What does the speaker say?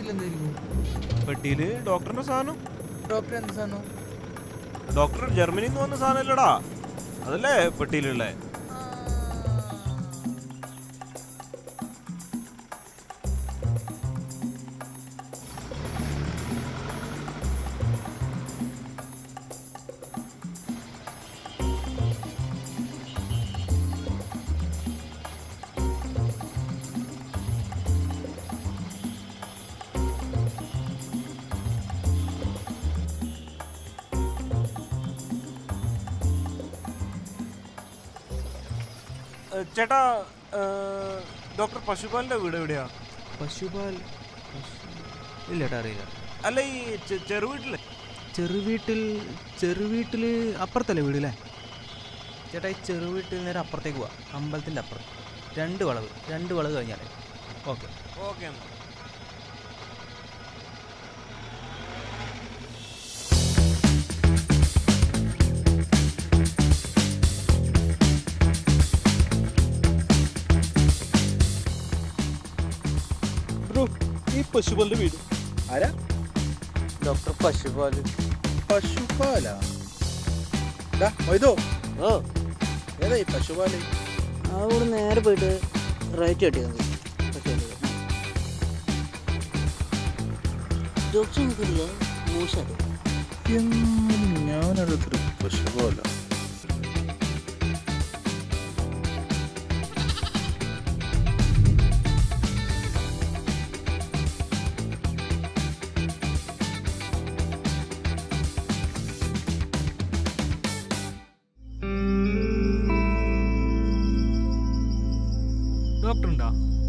പെട്ടിയിലെന്തായിരിക്കും പെട്ടിയില് ഡോക്ടറിന്റെ സാധനം ഡോക്ടർ എന്ത് സാധനം ഡോക്ടർ ജർമ്മനിയിൽ നിന്ന് വന്ന സാധനം ഇല്ലടാ അതല്ലേ പെട്ടിയിലുള്ളേ ഏ, ചേട്ടാ ഏ, ഡോക്ടർ പശുപാലിന്റെ വീട് എവിടെയാ പശുപാൽ ഇല്ല ഏട്ടാ അറിയില്ല അല്ല ഈ ചെ- ചെറുവീട്ടിലെ ചെറുവീട്ടിൽ ചെറുവീട്ടിൽ അപ്പുറത്തല്ലേ വീട് അല്ലേ ചേട്ടാ ഈ ചെറുവീട്ടിൽ നേരെ അപ്പുറത്തേക്ക് പോവാം അമ്പലത്തിൻ്റെ അപ്പുറം രണ്ട് വളവ് രണ്ട് വളവ് കഴിഞ്ഞാലേ ഓക്കെ ഓക്കെ എന്നാ ബ്രോ ഈ പശുപാലിന്റെ വീട് ആരാ ഡോക്ടർ പശുപാൽ പശുപാലാ ഡാ, മൊയ്തോ ആ ഏതാ ഈ പശുപാല് അവിടെ നേരെ പോയിട്ട് റൈറ്റ് കട്ടിയാൽ മതി ഡോക്ടർ നമുക്കില്ല മൂശാട്ടോ എന്നും ഞാനടുത്തൊരു പശുപാല ഡോക്ടർ ഉണ്ടോ